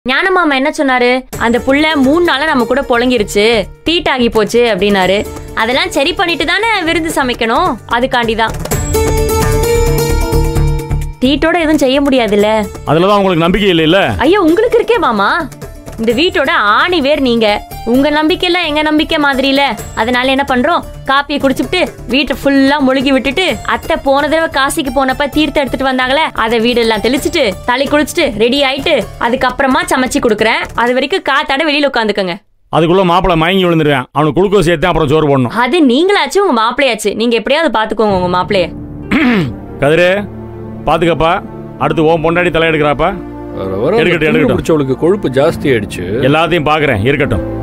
ஞானமாமா என்ன சொன்னாரு அந்த புள்ள மூணு நாளா நம்ம கூட புழங்கிருச்சு தீட்டாகி போச்சு அப்படின்னாரு அதெல்லாம் சரி பண்ணிட்டு தானே விருந்து சமைக்கணும் அதுக்காண்டி தான் தீட்டோட எதுவும் செய்ய முடியாதுல்ல அதுல தான் உங்களுக்கு நம்பிக்கை இல்லைல்ல ஐயா உங்களுக்கு இருக்கே மாமா இந்த வீட்டோட ஆணி வேர் நீங்க உங்க நம்பிக்கை எல்லாம் எங்க நம்பிக்கை மாதிரி இல்ல அதனால என்ன பண்றோம் காப்பியை குடிச்சுட்டு வீட்டை ஃபுல்லா முழுகி விட்டுட்டு அத்தை போன தடவை காசிக்கு போனப்ப தீர்த்தம் எடுத்துட்டு வந்தாங்களே அதை வீடெல்லாம் தெளிச்சுட்டு தலை குளிச்சுட்டு ரெடி ஆயிட்டு அதுக்கப்புறமா சமைச்சு கொடுக்குறேன் அது வரைக்கும் காத்தாட வெளியில உட்காந்துக்கோங்க அதுக்குள்ள மாப்பிளை மயங்கி விழுந்துருவேன் அவனுக்கு குளுக்கோஸ் சேர்த்து அப்புறம் சோறு போடணும் அது நீங்களாச்சும் உங்க மாப்பிளையாச்சு நீங்க எப்படியாவது பாத்துக்கோங்க உங்க மாப்பிளைய கதிரு பாத்துக்கப்பா அடுத்து ஓம் பொண்டாடி தலையெடுக்கிறாப்பா வர வர எடுக்கட்டும், எடுக்கட்டும் எடுக்கட்டும். பிடிச்சவளுக்கு கொழுப்பு ஜாஸ்தி ஆயிடுச்சு எல்லாத்தையும் பாக்குறேன் இருக்கட்டும்